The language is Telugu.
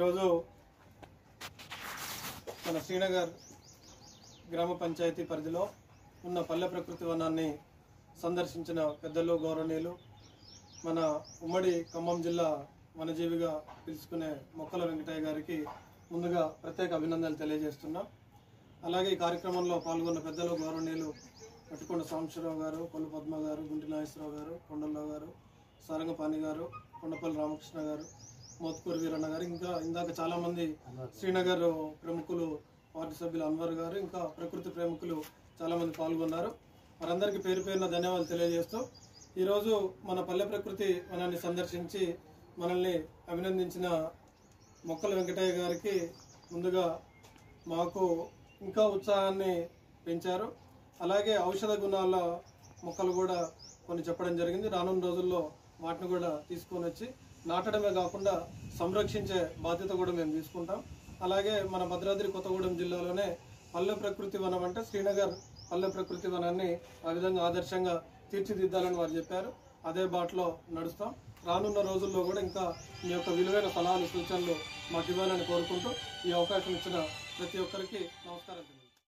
ఈరోజు మన శ్రీనగర్ గ్రామ పంచాయతీ పరిధిలో ఉన్న పల్లె ప్రకృతి వనాన్ని సందర్శించిన పెద్దలు గౌరవనీయులు మన ఉమ్మడి ఖమ్మం జిల్లా వనజీవిగా పిలుచుకునే మొక్కల వెంకటయ్య గారికి ముందుగా ప్రత్యేక అభినందనలు తెలియజేస్తున్నాం అలాగే ఈ కార్యక్రమంలో పాల్గొన్న పెద్దలు గౌరవనీయులు పట్టుకొండ సాంబశివరావు గారు కొల్లు పద్మ గారు గుంటి నాగేశ్వరరావు గారు కొండలరావు గారు సారంగపాణి గారు కొండపల్లి రామకృష్ణ గారు మోత్కూరు వీరన్న గారు ఇంకా ఇందాక చాలా మంది శ్రీనగర్ ప్రముఖులు వార్డు సభ్యులు అన్వర్ గారు ఇంకా ప్రకృతి ప్రేమికులు చాలా మంది పాల్గొన్నారు వారందరికీ పేరు పేరున ధన్యవాదాలు తెలియజేస్తూ ఈరోజు మన పల్లె ప్రకృతి వనాన్ని సందర్శించి మనల్ని అభినందించిన మొక్కల వెంకటయ్య గారికి ముందుగా మాకు ఇంకా ఉత్సాహాన్ని పెంచారు అలాగే ఔషధ గుణాల మొక్కలు కూడా కొన్ని చెప్పడం జరిగింది రానున్న రోజుల్లో వాటిని కూడా తీసుకొని వచ్చి నాటడమే కాకుండా సంరక్షించే బాధ్యత కూడా మేము తీసుకుంటాం అలాగే మన భద్రాద్రి కొత్తగూడెం జిల్లాలోనే పల్లె ప్రకృతి వనం అంటే శ్రీనగర్ పల్లె ప్రకృతి వనాన్ని ఆ విధంగా ఆదర్శంగా తీర్చిదిద్దాలని వారు చెప్పారు అదే బాటలో నడుస్తాం రానున్న రోజుల్లో కూడా ఇంకా మీ యొక్క విలువైన సలహాలు సూచనలు మాకు ఇవ్వాలని కోరుకుంటూ ఈ అవకాశం ఇచ్చిన ప్రతి ఒక్కరికి నమస్కారం తెలియజేస్తున్నాను.